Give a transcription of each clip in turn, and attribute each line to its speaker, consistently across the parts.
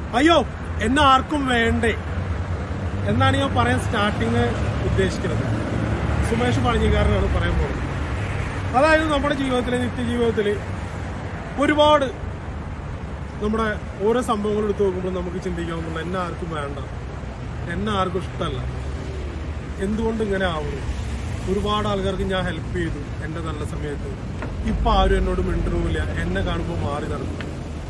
Speaker 1: അയ്യോ എന്നെ ആർക്കും വേണ്ടേ എന്നാണ് ഞാൻ പറയാൻ സ്റ്റാർട്ടിങ് ഉദ്ദേശിക്കുന്നത് സുമേഷ് പഴഞ്ഞിക്കാരനാണ് പറയാൻ പോകുന്നത് അതായത് നമ്മുടെ ജീവിതത്തിലെ നിത്യജീവിതത്തിൽ ഒരുപാട് നമ്മുടെ ഓരോ സംഭവങ്ങൾ എടുത്ത് നോക്കുമ്പോൾ നമുക്ക് ചിന്തിക്കാവുന്നുണ്ട് എന്നെ ആർക്കും വേണ്ട എന്നെ ആർക്കും ഇഷ്ടമല്ല എന്തുകൊണ്ട് ഇങ്ങനെ ആവുന്നു ഒരുപാട് ആൾക്കാർക്ക് ഞാൻ ഹെൽപ്പ് ചെയ്തു എൻ്റെ നല്ല സമയത്ത് ഇപ്പൊ ആരും എന്നോട് മിണ്ടണമില്ല എന്നെ കാണുമ്പോൾ മാറി നടക്കും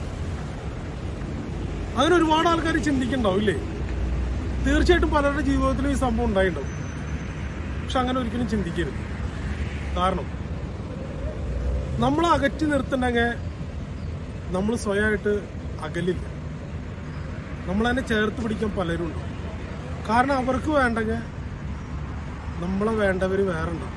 Speaker 1: അങ്ങനെ ഒരുപാട് ആൾക്കാർ ചിന്തിക്കണ്ടാവും ഇല്ലേ തീർച്ചയായിട്ടും പലരുടെ ജീവിതത്തിലും ഈ സംഭവം ഉണ്ടായിട്ടുണ്ടാവും പക്ഷെ അങ്ങനെ ഒരിക്കലും ചിന്തിക്കരുത് കാരണം നമ്മൾ അകറ്റി നിർത്തണ്ടെങ്കിൽ നമ്മൾ സ്വയമായിട്ട് അകലില്ല നമ്മൾ തന്നെ ചേർത്ത് പിടിക്കാൻ പലരും ഉണ്ടാവും കാരണം അവർക്ക് വേണ്ടെങ്കിൽ നമ്മളെ വേണ്ടവർ വേറെ ഉണ്ടാവും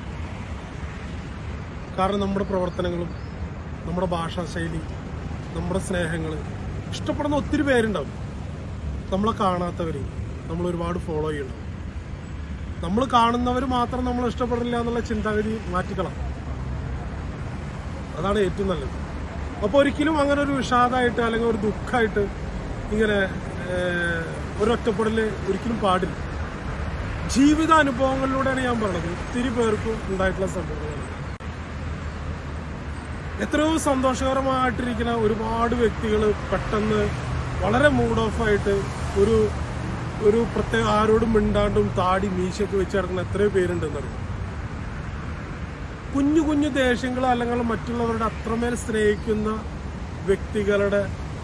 Speaker 1: കാരണം നമ്മുടെ പ്രവർത്തനങ്ങളും നമ്മുടെ ഭാഷാശൈലി നമ്മുടെ സ്നേഹങ്ങൾ ഇഷ്ടപ്പെടുന്ന ഒത്തിരി പേരുണ്ടാവും നമ്മളെ കാണാത്തവർ നമ്മൾ ഒരുപാട് ഫോളോ ചെയ്യണം നമ്മൾ കാണുന്നവർ മാത്രം നമ്മൾ ഇഷ്ടപ്പെടില്ല എന്നുള്ള ചിന്താഗതി മാറ്റിക്കളാം അതാണ് ഏറ്റവും നല്ലത് അപ്പോൾ ഒരിക്കലും അങ്ങനെ ഒരു വിഷാദമായിട്ട് അല്ലെങ്കിൽ ഒരു ദുഃഖമായിട്ട് ഇങ്ങനെ ഏഹ്, ഒരു ഒറ്റപ്പെടൽ ഒരിക്കലും പാടില്ല ജീവിതാനുഭവങ്ങളിലൂടെയാണ് ഞാൻ പറഞ്ഞത് ഒത്തിരി പേർക്കും ഉണ്ടായിട്ടുള്ള സംഭവങ്ങളാണ് എത്രയോ സന്തോഷകരമായിട്ടിരിക്കുന്ന ഒരുപാട് വ്യക്തികൾ പെട്ടെന്ന് വളരെ മൂഡ് ഓഫ് ആയിട്ട് ഒരു ഒരു പ്രത്യേക ആരോടും മിണ്ടാണ്ടും താടി മീശയൊക്കെ വെച്ച് നടക്കുന്ന എത്രയോ പേരുണ്ടെന്നറിയാം കുഞ്ഞു കുഞ്ഞു ദേഷ്യങ്ങൾ അല്ലെങ്കിൽ മറ്റുള്ളവരുടെ അത്രമേൽ സ്നേഹിക്കുന്ന വ്യക്തികളുടെ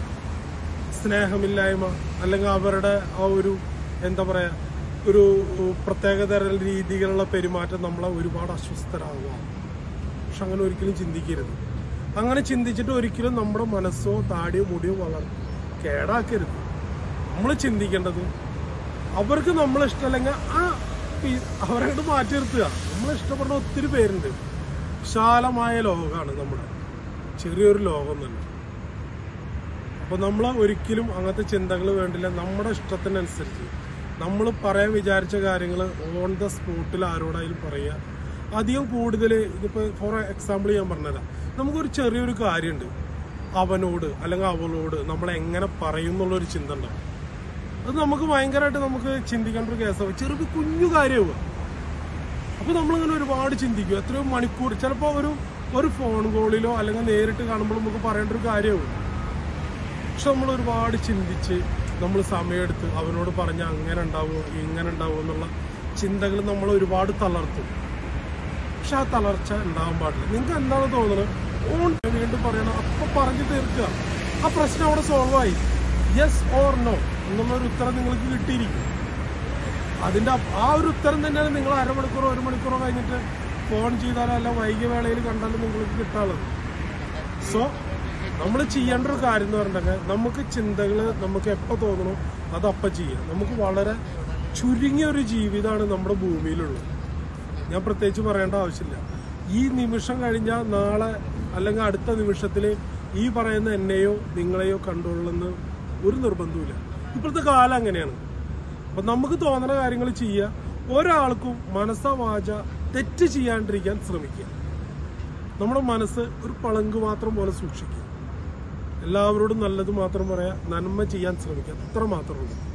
Speaker 1: സ്നേഹമില്ലായ്മ അല്ലെങ്കിൽ അവരുടെ ആ ഒരു എന്താ പറയാ ഒരു പ്രത്യേകതര രീതിയിലുള്ള പെരുമാറ്റം നമ്മളെ ഒരുപാട് അസ്വസ്ഥരാകുക പക്ഷെ അങ്ങനെ ഒരിക്കലും ചിന്തിക്കരുത് അങ്ങനെ ചിന്തിച്ചിട്ട് ഒരിക്കലും നമ്മുടെ മനസ്സോ താടിയോ മുടിയോ വളർ കേടാക്കരുത് നമ്മൾ ചിന്തിക്കേണ്ടത് അവർക്ക് നമ്മളെ ഇഷ്ടമല്ലെങ്കിൽ ആ പി- അവരെ അങ്ങോട്ട് മാറ്റി നിർത്തുക നമ്മളെ ഇഷ്ടപ്പെടുന്ന ഒത്തിരി പേരുണ്ട് വിശാലമായ ലോകമാണ് നമ്മുടെ ചെറിയൊരു ലോകം തന്നെ അപ്പൊ നമ്മൾ ഒരിക്കലും അങ്ങനത്തെ ചിന്തകൾ വേണ്ടില്ല നമ്മുടെ ഇഷ്ടത്തിനനുസരിച്ച് നമ്മൾ പറയാൻ വിചാരിച്ച കാര്യങ്ങൾ ഓൺ ദ സ്പോട്ടിൽ ആരോടായാലും പറയുക അധികം കൂടുതൽ ഇതിപ്പോൾ ഫോർ എക്സാമ്പിൾ ഞാൻ പറഞ്ഞുതരാം നമുക്കൊരു ചെറിയൊരു കാര്യമുണ്ട് അവനോട് അല്ലെങ്കിൽ അവളോട് നമ്മൾ എങ്ങനെ പറയും എന്നുള്ളൊരു ചിന്ത ഉണ്ടാവും അത് നമുക്ക് ഭയങ്കരമായിട്ട് നമുക്ക് ചിന്തിക്കേണ്ട ഒരു കേസാവും ചെറിയ കുഞ്ഞു കാര്യമാവുക അപ്പൊ നമ്മളിങ്ങനെ ഒരുപാട് ചിന്തിക്കും എത്രയോ മണിക്കൂർ ചിലപ്പോൾ ഒരു ഒരു ഫോൺ കോളിലോ അല്ലെങ്കിൽ നേരിട്ട് കാണുമ്പോൾ നമുക്ക് പറയേണ്ട ഒരു കാര്യമാവും പക്ഷെ നമ്മൾ ഒരുപാട് ചിന്തിച്ച് നമ്മൾ സമയമെടുത്ത് അവനോട് പറഞ്ഞ അങ്ങനെ ഉണ്ടാവുമോ ഇങ്ങനെ ഉണ്ടാവുമോ എന്നുള്ള ചിന്തകൾ നമ്മൾ ഒരുപാട് തളർത്തും പക്ഷെ ആ തളർച്ച ഉണ്ടാവാൻ പാടില്ല നിങ്ങൾക്ക് എന്താണ് തോന്നുന്നത് ഓൺ വീണ്ടും പറയണം അപ്പൊ പറഞ്ഞു തീർക്കുക ആ പ്രശ്നം അവിടെ സോൾവ് ആയി യെസ് ഓർ നോ എന്നുള്ള ഒരു ഉത്തരം നിങ്ങൾക്ക് കിട്ടിയിരിക്കും അതിന്റെ അപ്പ- ആ ഒരു ഉത്തരം തന്നെയാണ് നിങ്ങൾ അരമണിക്കൂറോ ഒരു മണിക്കൂറോ കഴിഞ്ഞിട്ട് ഫോൺ ചെയ്താലോ അല്ല വൈകിയ വേളയിൽ കണ്ടാലും നിങ്ങൾക്ക് കിട്ടാനുള്ളത് സോ നമ്മൾ ചെയ്യേണ്ട ഒരു കാര്യം എന്ന് പറഞ്ഞിട്ടുണ്ടെങ്കിൽ നമുക്ക് ചിന്തകൾ നമുക്ക് എപ്പോൾ തോന്നണോ അത് അപ്പം ചെയ്യാം നമുക്ക് വളരെ ചുരുങ്ങിയ ഒരു ജീവിതമാണ് നമ്മുടെ ഭൂമിയിലുള്ളത് ഞാൻ പ്രത്യേകിച്ച് പറയേണ്ട ആവശ്യമില്ല ഈ നിമിഷം കഴിഞ്ഞാൽ നാളെ അല്ലെങ്കിൽ അടുത്ത നിമിഷത്തിൽ ഈ പറയുന്ന എന്നെയോ നിങ്ങളെയോ കണ്ടുകൊള്ളുന്ന ഒരു നിർബന്ധവുമില്ല ഇപ്പോഴത്തെ കാലം അങ്ങനെയാണ് അപ്പൊ നമുക്ക് തോന്നുന്ന കാര്യങ്ങൾ ചെയ്യുക ഒരാൾക്കും മനസ്സ വാച തെറ്റ് ചെയ്യാണ്ടിരിക്കാൻ ശ്രമിക്കുക നമ്മുടെ മനസ്സ് ഒരു പളങ്ക് മാത്രം പോലെ സൂക്ഷിക്കുക എല്ലാവരോടും നല്ലത് മാത്രം പറയാ നന്മ ചെയ്യാൻ ശ്രമിക്കുക അത്ര മാത്രമേ ഉള്ളൂ